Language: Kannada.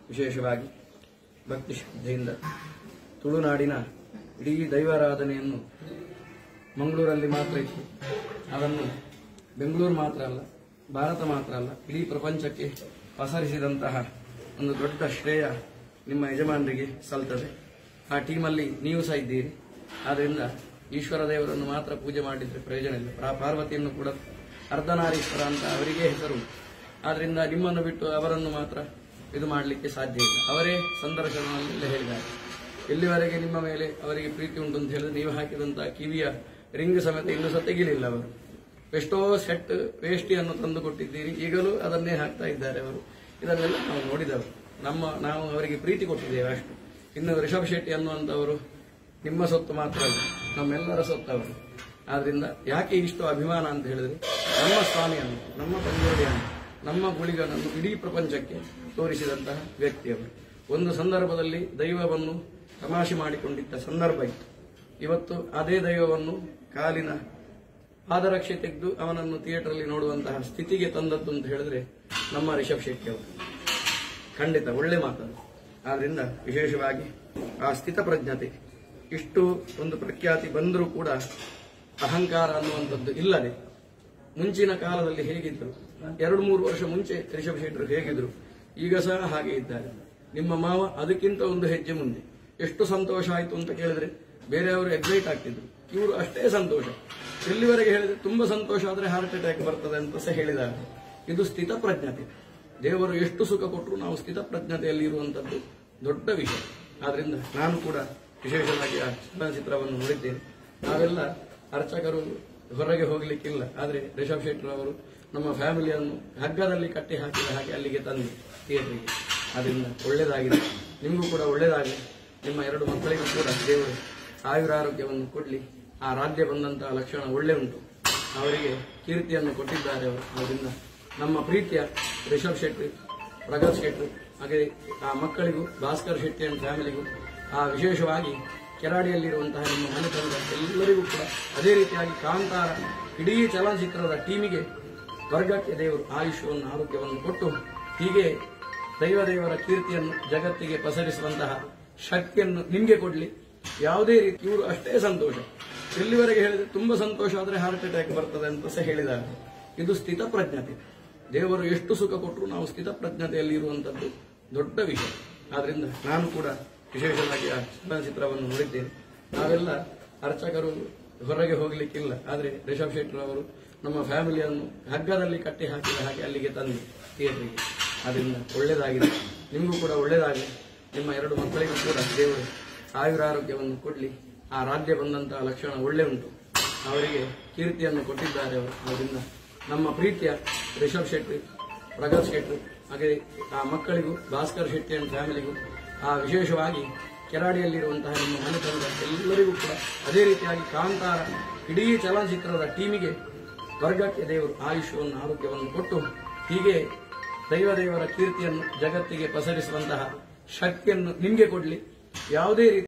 ವಿಶೇಷವಾಗಿ ಭಕ್ತಿ ಶ್ರದ್ಧೆಯಿಂದ ತುಳುನಾಡಿನ ಇಡೀ ದೈವಾರಾಧನೆಯನ್ನು ಮಂಗಳೂರಲ್ಲಿ ಮಾತ್ರ ಇತ್ತು ಅದನ್ನು ಬೆಂಗಳೂರು ಮಾತ್ರ ಅಲ್ಲ ಭಾರತ ಮಾತ್ರ ಅಲ್ಲ ಇಡೀ ಪ್ರಪಂಚಕ್ಕೆ ಪಸರಿಸಿದಂತಹ ಒಂದು ದೊಡ್ಡ ಶ್ರೇಯ ನಿಮ್ಮ ಯಜಮಾನರಿಗೆ ಸಲ್ತದೆ ಆ ಟೀಮಲ್ಲಿ ನೀವು ಸಹ ಇದ್ದೀರಿ ಆದ್ದರಿಂದ ಈಶ್ವರ ದೇವರನ್ನು ಮಾತ್ರ ಪೂಜೆ ಮಾಡಿದ್ರೆ ಪ್ರಯೋಜನ ಇಲ್ಲ ಪ್ರಾ- ಪಾರ್ವತಿಯನ್ನು ಕೂಡ ಅರ್ಧನಾರೀಶ್ವರ ಅಂತ ಅವರಿಗೆ ಹೆಸರು ಆದ್ರಿಂದ ನಿಮ್ಮನ್ನು ಬಿಟ್ಟು ಅವರನ್ನು ಮಾತ್ರ ಇದು ಮಾಡಲಿಕ್ಕೆ ಸಾಧ್ಯ ಇಲ್ಲ ಅವರೇ ಸಂದರ್ಶನದಲ್ಲಿ ಹೇಳಿದ್ದಾರೆ ಎಲ್ಲಿವರೆಗೆ ನಿಮ್ಮ ಮೇಲೆ ಅವರಿಗೆ ಪ್ರೀತಿ ಉಂಟು ಅಂತ ಹೇಳಿದ್ರೆ ನೀವು ಹಾಕಿದಂತಹ ಕಿವಿಯ ರಿಂಗ್ ಸಮೇತ ಇನ್ನೂ ಸಹ ತೆಗಿಲಿಲ್ಲ ಅವರು ಎಷ್ಟೋ ಸೆಟ್ ವೇಷ್ಟಿಯನ್ನು ತಂದು ಕೊಟ್ಟಿದ್ದೀರಿ ಈಗಲೂ ಅದನ್ನೇ ಹಾಕ್ತಾ ಇದ್ದಾರೆ ಅವರು ಇದನ್ನೆಲ್ಲ ನಾವು ನೋಡಿದವರು ನಮ್ಮ ನಾವು ಅವರಿಗೆ ಪ್ರೀತಿ ಕೊಟ್ಟಿದ್ದೇವೆ ಅಷ್ಟು ಇನ್ನು ರಿಷಬ್ ಶೆಟ್ಟಿ ಅನ್ನುವಂಥವರು ನಿಮ್ಮ ಸೊತ್ತು ಮಾತ್ರ ಅಲ್ಲ ನಮ್ಮೆಲ್ಲರ ಸೊತ್ತು ಅವರು ಆದ್ರಿಂದ ಯಾಕೆ ಇಷ್ಟು ಅಭಿಮಾನ ಅಂತ ಹೇಳಿದ್ರೆ ನಮ್ಮ ಸ್ವಾಮಿಯನ್ನು ನಮ್ಮ ತಂದೆಯನ್ನು ನಮ್ಮ ಗುಳಿಗನನ್ನು ಇಡೀ ಪ್ರಪಂಚಕ್ಕೆ ತೋರಿಸಿದಂತಹ ವ್ಯಕ್ತಿಯವರು ಒಂದು ಸಂದರ್ಭದಲ್ಲಿ ದೈವವನ್ನು ತಮಾಷೆ ಮಾಡಿಕೊಂಡಿದ್ದ ಸಂದರ್ಭ ಇತ್ತು ಇವತ್ತು ಅದೇ ದೈವವನ್ನು ಕಾಲಿನ ಪಾದರಕ್ಷೆ ತೆಗೆದು ಅವನನ್ನು ಥಿಯೇಟರ್ ನೋಡುವಂತಹ ಸ್ಥಿತಿಗೆ ತಂದದ್ದು ಅಂತ ಹೇಳಿದ್ರೆ ನಮ್ಮ ರಿಷಬ್ ಶೆಟ್ಟಿ ಅವರು ಖಂಡಿತ ಒಳ್ಳೆ ಮಾತದು ಆದ್ರಿಂದ ವಿಶೇಷವಾಗಿ ಆ ಸ್ಥಿತಪ್ರಜ್ಞತೆ ಇಷ್ಟು ಒಂದು ಪ್ರಖ್ಯಾತಿ ಬಂದರೂ ಕೂಡ ಅಹಂಕಾರ ಅನ್ನುವಂಥದ್ದು ಇಲ್ಲದೆ ಮುಂಚಿನ ಕಾಲದಲ್ಲಿ ಹೇಗಿದ್ರು ಎರಡು ಮೂರು ವರ್ಷ ಮುಂಚೆ ರಿಷಬ್ ಶೆಟ್ಟರು ಹೇಗಿದ್ರು ಈಗ ಸಹ ಹಾಗೆ ಇದ್ದಾರೆ ನಿಮ್ಮ ಮಾವ ಅದಕ್ಕಿಂತ ಒಂದು ಹೆಜ್ಜೆ ಮುಂದೆ ಎಷ್ಟು ಸಂತೋಷ ಆಯಿತು ಅಂತ ಕೇಳಿದ್ರೆ ಬೇರೆಯವರು ಎಕ್ಸೈಟ್ ಆಗ್ತಿದ್ರು ಇವರು ಅಷ್ಟೇ ಸಂತೋಷ ಎಲ್ಲಿವರೆಗೆ ಹೇಳಿದ್ರೆ ತುಂಬಾ ಸಂತೋಷ ಆದ್ರೆ ಹಾರ್ಟ್ ಅಟ್ಯಾಕ್ ಬರ್ತದೆ ಅಂತ ಸಹ ಹೇಳಿದ್ದಾರೆ ಇದು ಸ್ಥಿತಪ್ರಜ್ಞತೆ ದೇವರು ಎಷ್ಟು ಸುಖ ಕೊಟ್ಟರು ನಾವು ಸ್ಥಿತಪ್ರಜ್ಞತೆಯಲ್ಲಿ ಇರುವಂತದ್ದು ದೊಡ್ಡ ವಿಷಯ ಆದ್ರಿಂದ ನಾನು ಕೂಡ ವಿಶೇಷವಾಗಿ ಆ ಚಲನಚಿತ್ರವನ್ನು ನೋಡಿದ್ದೇನೆ ನಾವೆಲ್ಲ ಅರ್ಚಕರು ಹೊರಗೆ ಹೋಗ್ಲಿಕ್ಕಿಲ್ಲ ಆದ್ರೆ ರಿಷಬ್ ಶೆಟ್ಟರ್ ಅವರು ನಮ್ಮ ಫ್ಯಾಮಿಲಿಯನ್ನು ಹಗ್ಗದಲ್ಲಿ ಕಟ್ಟಿ ಹಾಕಿದ ಹಾಗೆ ಅಲ್ಲಿಗೆ ತಂದು ಥಿಯೇಟರ್ಗೆ ಅದರಿಂದ ಒಳ್ಳೇದಾಗಿದೆ ನಿಮಗೂ ಕೂಡ ಒಳ್ಳೇದಾಗಲಿ ನಿಮ್ಮ ಎರಡು ಮಕ್ಕಳಿಗೂ ಕೂಡ ದೇವರು ಆಯುರಾರೋಗ್ಯವನ್ನು ಕೊಡ್ಲಿ ಆ ರಾಜ್ಯ ಬಂದಂತಹ ಲಕ್ಷಣ ಒಳ್ಳೆ ಉಂಟು ಅವರಿಗೆ ಕೀರ್ತಿಯನ್ನು ಕೊಟ್ಟಿದ್ದಾರೆ ಅವರು ಅದರಿಂದ ನಮ್ಮ ಪ್ರೀತಿಯ ರಿಷಬ್ ಶೆಟ್ಟಿ ಪ್ರಗತ್ ಶೆಟ್ಟಿ ಹಾಗೆ ಆ ಮಕ್ಕಳಿಗೂ ಭಾಸ್ಕರ್ ಶೆಟ್ಟಿ ಅಂಡ್ ಫ್ಯಾಮಿಲಿಗೂ ಆ ವಿಶೇಷವಾಗಿ ಕೆರಾಡಿಯಲ್ಲಿರುವಂತಹ ನಿಮ್ಮ ಮನೆತನದ ಎಲ್ಲರಿಗೂ ಕೂಡ ಅದೇ ರೀತಿಯಾಗಿ ಕಾಂತಾರ ಇಡೀ ಚಲನಚಿತ್ರದ ಟೀಮಿಗೆ ವರ್ಗಕ್ಕೆ ದೇವರು ಆಯುಷ್ಯವನ್ನು ಆರೋಗ್ಯವನ್ನು ಕೊಟ್ಟು ಹೀಗೆ ದೈವ ದೇವರ ಕೀರ್ತಿಯನ್ನು ಜಗತ್ತಿಗೆ ಪಸರಿಸುವಂತಹ ಶಕ್ತಿಯನ್ನು ನಿಮ್ಗೆ ಕೊಡ್ಲಿ ಯಾವುದೇ ರೀತಿ ಇವರು ಅಷ್ಟೇ ಸಂತೋಷ ಎಲ್ಲಿವರೆಗೆ ಹೇಳಿದ್ರೆ ತುಂಬಾ ಸಂತೋಷ ಆದ್ರೆ ಹಾರ್ಟ್ ಅಟ್ಯಾಕ್ ಬರ್ತದೆ ಅಂತ ಸಹ ಹೇಳಿದ್ದಾರೆ ಇದು ಸ್ಥಿತಪ್ರಜ್ಞತೆ ದೇವರು ಎಷ್ಟು ಸುಖ ಕೊಟ್ಟರು ನಾವು ಸ್ಥಿತಪ್ರಜ್ಞತೆಯಲ್ಲಿ ಇರುವಂತದ್ದು ದೊಡ್ಡ ವಿಷಯ ಆದ್ರಿಂದ ನಾನು ಕೂಡ ವಿಶೇಷವಾಗಿ ಆ ಚಲನಚಿತ್ರವನ್ನು ನೋಡಿದ್ದೇನೆ ನಾವೆಲ್ಲ ಅರ್ಚಕರು ಹೊರಗೆ ಹೋಗ್ಲಿಕ್ಕಿಲ್ಲ ಆದ್ರೆ ರಿಷಬ್ ಶೆಟ್ಟರ್ ಅವರು ನಮ್ಮ ಫ್ಯಾಮಿಲಿಯನ್ನು ಹಗ್ಗದಲ್ಲಿ ಕಟ್ಟಿ ಹಾಕಿದ ಹಾಗೆ ಅಲ್ಲಿಗೆ ತಂದು ಥಿಯೇಟರ್ಗೆ ಅದರಿಂದ ಒಳ್ಳೇದಾಗಿದೆ ನಿಮಗೂ ಕೂಡ ಒಳ್ಳೇದಾಗಲಿ ನಿಮ್ಮ ಎರಡು ಮಕ್ಕಳಿಗೂ ಕೂಡ ದೇವರು ಆಯುರಾರೋಗ್ಯವನ್ನು ಕೊಡ್ಲಿ ಆ ರಾಜ್ಯ ಬಂದಂತಹ ಲಕ್ಷಣ ಒಳ್ಳೆ ಉಂಟು ಅವರಿಗೆ ಕೀರ್ತಿಯನ್ನು ಕೊಟ್ಟಿದ್ದಾರೆ ಅವರು ಅದರಿಂದ ನಮ್ಮ ಪ್ರೀತಿಯ ರಿಷಬ್ ಶೆಟ್ಟಿ ಪ್ರಗತ್ ಶೆಟ್ಟಿ ಹಾಗೆ ಆ ಮಕ್ಕಳಿಗೂ ಭಾಸ್ಕರ್ ಶೆಟ್ಟಿ ಅಂಡ್ ಫ್ಯಾಮಿಲಿಗೂ ಆ ವಿಶೇಷವಾಗಿ ಕೆರಾಡಿಯಲ್ಲಿರುವಂತಹ ನಿಮ್ಮ ಮನೆತನದ ಎಲ್ಲರಿಗೂ ಕೂಡ ಅದೇ ರೀತಿಯಾಗಿ ಕಾಂತಾರ ಇಡೀ ಚಲನಚಿತ್ರದ ಟೀಮಿಗೆ ವರ್ಗಕ್ಕೆ ದೇವರು ಆಯುಷ್ಯವನ್ನು ಆರೋಗ್ಯವನ್ನು ಕೊಟ್ಟು ಹೀಗೆ ದೈವ ದೇವರ ಕೀರ್ತಿಯನ್ನು ಜಗತ್ತಿಗೆ ಪಸರಿಸುವಂತಹ ಶಕ್ತಿಯನ್ನು ನಿಮ್ಗೆ ಕೊಡ್ಲಿ ಯಾವುದೇ ರೀತಿ